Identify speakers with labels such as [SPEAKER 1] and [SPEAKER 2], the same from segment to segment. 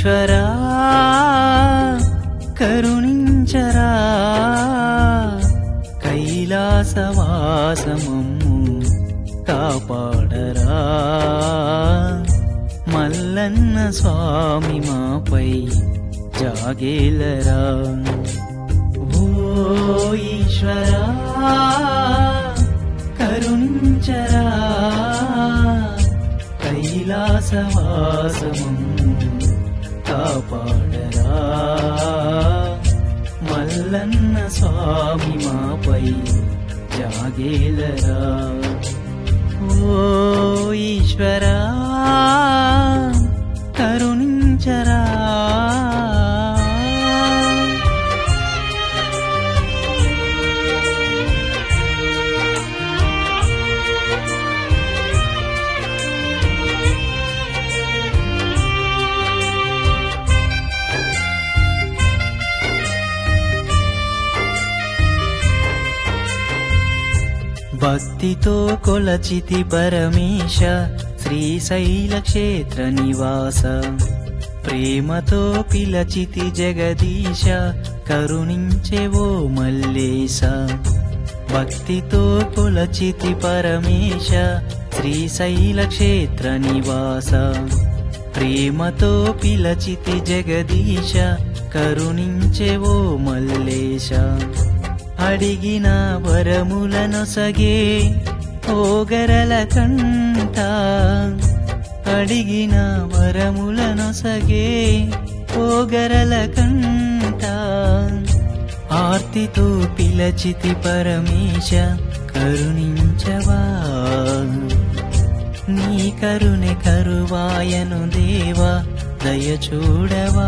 [SPEAKER 1] ఈశ్వరా కరుణించరా కైలాసవాసమమ్ము కాపాడరా మల్లన్న స్వామి మాపై జాగేలరా ఓ ఈశ్వరా కరుణించరా కైలాసవాసమమ్ము కాపాడరా మల్లన్న స్వామి మాపై జాగేలరా ఓ ఈశ్వరా కరుణించరా భక్తితో కొలచితి పరమేశ శ్రీశైల క్షేత్ర నివాస ప్రేమతో పిలచితి జగదీశ కరుణించెవో మల్లేశ భక్తితో కొలచితి పరమేశ శ్రీశైల క్షేత్ర నివాస ప్రేమతో పిలచితి జగదీశ కరుణించెవో మల్లేశ అడిగిన వరములనొసగే ఓగరల కంట అడిగిన వరములనొసగే ఓగరల కంట ఆర్తితో పిలచితి పరమేశ కరుణించవా నీ కరుణె కరువాయను దేవా దయ చూడవా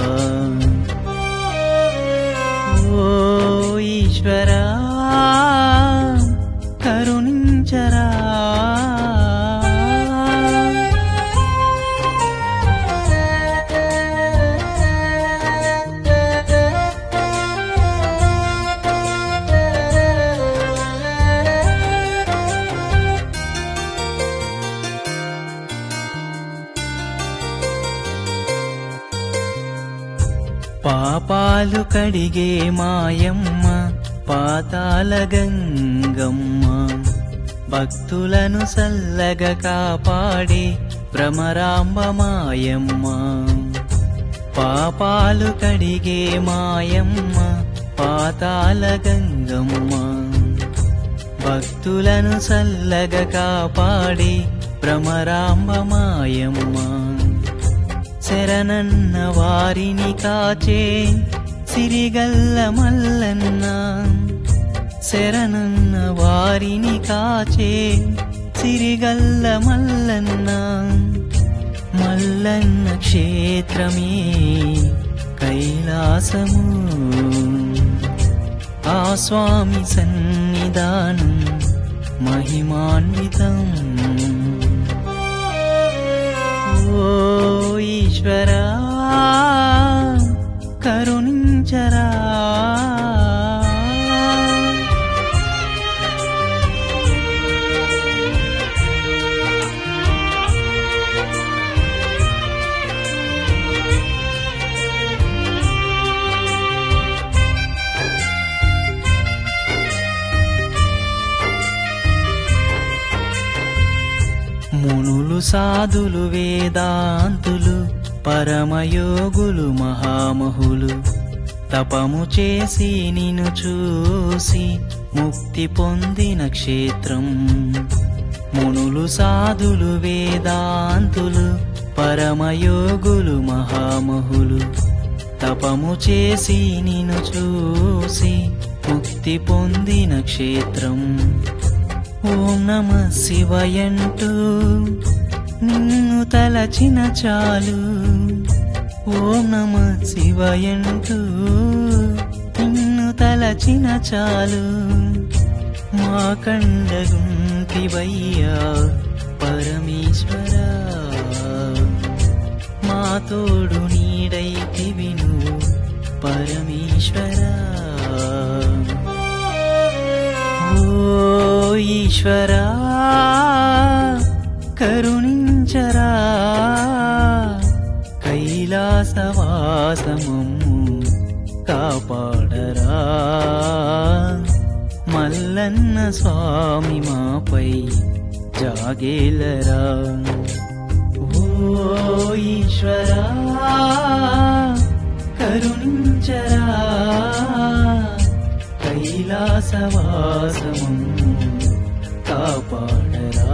[SPEAKER 1] ఓ ఈశ్వరా కరుణించరా పాపాలు కడిగే మాయమ్మ పాతాల గంగమ్మ భక్తులను సల్లగా కాపాడే భ్రమరాంబ మాయమ్మ పాపాలు కడిగే మాయమ్మ పాతాల గంగమ్మ భక్తులను సల్లగా కాపాడే భ్రమరాంబ మాయమ్మ శరణన్న వారిని కాచే సిరిగల్ల మల్లన్న శరణన్న వారిని కాచే సిరిగల్ల మల్లన్న మల్లన్న క్షేత్రమే కైలాసము ఆ స్వామి సన్నిధానం మహిమాన్వితం ఓ ఈశ్వరా కరుణించరా మునులు సాధులు వేదాంతులు పరమయోగులు మహామహులు తపము చేసి నిన్ను చూసి ముక్తి పొందిన క్షేత్రం మునులు సాధులు వేదాంతులు పరమయోగులు మహామహులు తపము చేసి నిన్ను చూసి ముక్తి పొందిన క్షేత్రం ఓం నమ శివయంటూ నిన్ను తలచిన చాలు ఓం నమ శివయంటూ నిన్ను తలచిన చాలు మా కండగుంటివయ్యా పరమేశ్వర మా తోడు నీడైతివి నువ్వు పరమేశ్వరా ఓ ఈశ్వరా కరుణించరా కైలాస కైలాసమమ్ము కాపాడరా మల్లన్న స్వామి మాపై జాగేలరా ఓ ఈశ్వరా కరుణించరా కైలాసవాసమమ్ము కాపాడరా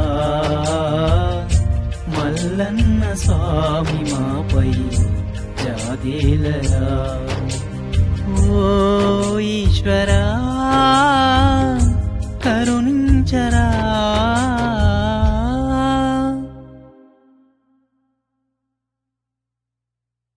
[SPEAKER 1] మల్లన్న స్వామి మాపై జాగేలరా ఓ ఈశ్వరా